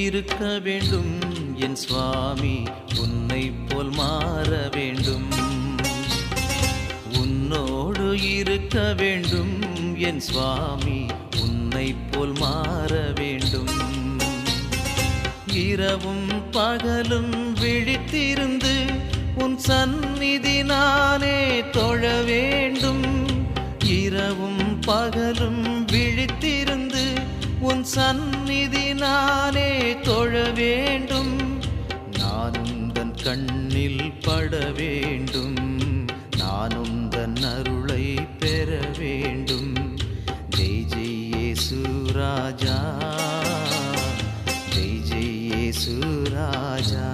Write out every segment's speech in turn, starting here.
இருக்க வேண்டும் என் சுவாமி உன்னை போல் மாற வேண்டும் உன்னோடு இருக்க வேண்டும் என் சுவாமி உன்னை போல் மாற வேண்டும் இரவும் பகலும் விழித்திருந்து உன் சந்நிதி நானே தொழ வேண்டும் இரவும் பகலும் விழித்திருந்து உன் சந்நிதி நானே தொழ வேண்டும் நான் உந்தன் கண்ணில் பட வேண்டும் நான் உந்தன் அருளை பெற வேண்டும் ஜெய் ஜெய் இயேசு ராஜா ஜெய் ஜெய் இயேசு ராஜா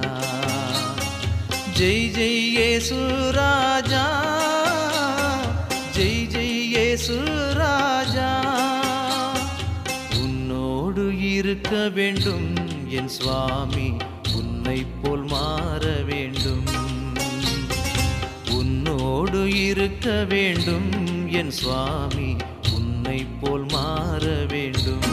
ஜெய் ஜெய் இயேசு ராஜா ஜெய் ஜெய் இயேசு ராஜா உன்னோடு இருக்க வேண்டும் என் சுவாமி உன்னை போல் மாற வேண்டும் உன்னோடு இருக்க வேண்டும் என் சுவாமி உன்னை போல் மாற வேண்டும்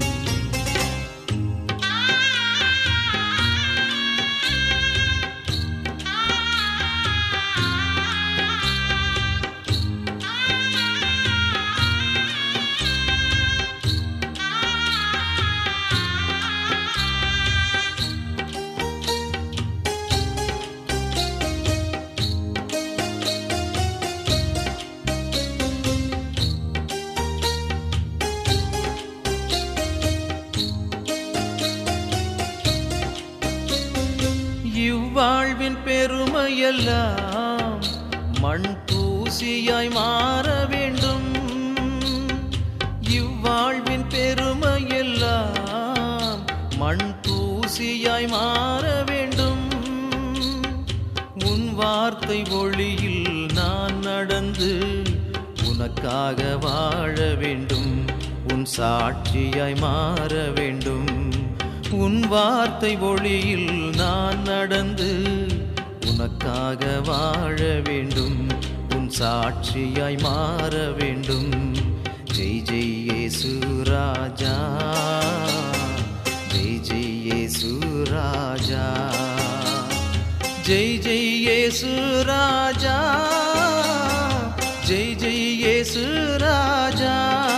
இவ்வாழ்வின் பெருமையெல்லாம் மண் தூசியாய் மாற வேண்டும் இவ்வாழ்வின் பெருமையெல்லாம் மண் தூசியாய் மாற வேண்டும் உன் வார்த்தை ஒளியில் நான் நடந்து உனக்காக வாழ வேண்டும் உன் சாட்சியாய் மாற வேண்டும் உன் வார்த்தை ஒளியில் நான் நடந்து உனக்காக வாழ வேண்டும் உன் சாட்சியாய் மாற வேண்டும் ஜெய் ஜெய் இயேசு ராஜா ஜெய் ஜெய் இயேசு ராஜா ஜெய் ஜெய் இயேசு ராஜா ஜெய் ஜெய் இயேசு ராஜா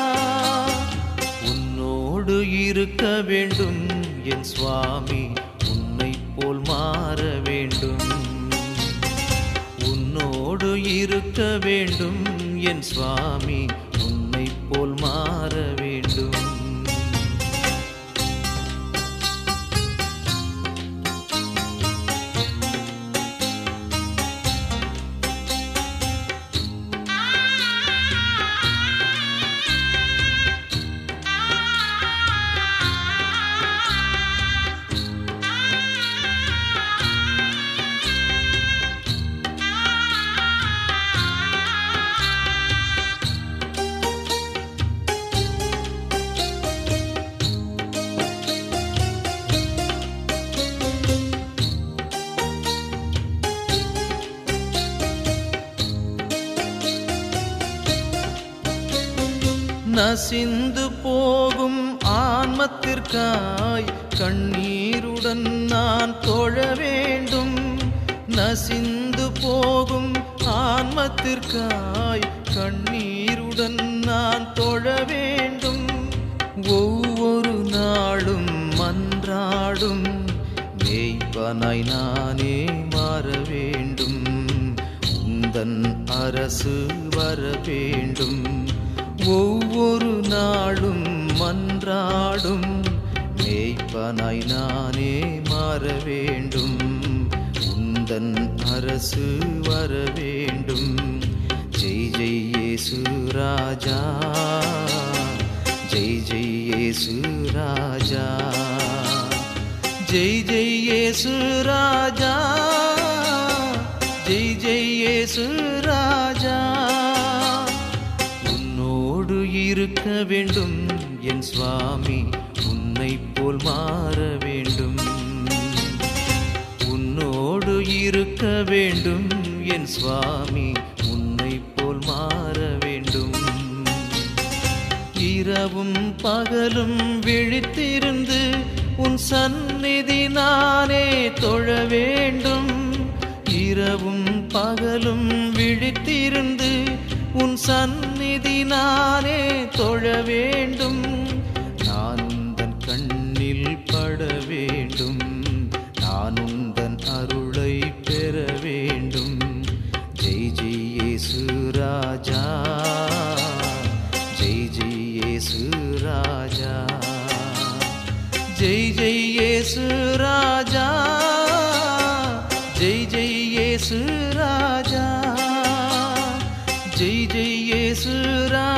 உன்னோடு இருக்க வேண்டும் என் சுவாமி உன்னை போல் மாற வேண்டும் உன்னோடு இருக்க வேண்டும் என் சுவாமி உன்னை போல் மாற வேண்டும் நசிந்து போகும் ஆன்மத்திற்காய் கண்ணீருடன் நான் தொழ வேண்டும் நசிந்து போகும் ஆன்மத்திற்காய் கண்ணீருடன் நான் தொழ வேண்டும் ஒவ்வொரு நாளும் மன்றாடும் மேய்ப்பனாய் நானே மாற வேண்டும் உந்தன் அரசு வர வேண்டும் ஒவ்வொரு நாளும் மன்றாடும் மேய்ப்பனாய் நானே மாற வேண்டும் உந்தன் அரசு வர வேண்டும் ஜெய் ஜெய் இயேசு ராஜா ஜெய் ஜெய் இயேசு ராஜா ஜெய் ஜெய் இயேசு ராஜா ஜெய் ஜெய் இயேசு ராஜா உன்னோடு இருக்க வேண்டும் என் சுவாமி உன்னை போல் மாற வேண்டும் உன்னோடு இருக்க வேண்டும் என் சுவாமி உன்னை போல் மாற வேண்டும் இரவும் பகலும் விழித்திருந்து உன் சந்நிதி நானே தொழ வேண்டும் இரவும் பகலும் விழித்திருந்து உன் சந்நிதி நானே தொழ வேண்டும் நான் உந்தன் கண்ணில் பட வேண்டும் நான் உந்தன் அருளை பெற வேண்டும் ஜெய் ஜெய் இயேசு ராஜா ஜெய் ஜெய் இயேசு ராஜா ஜெய் ஜெய் இயேசு ராஜா ஜெய் ஜெய் இயேசு ராஜா ஜெய் ஜெய் இயேசு ராஜா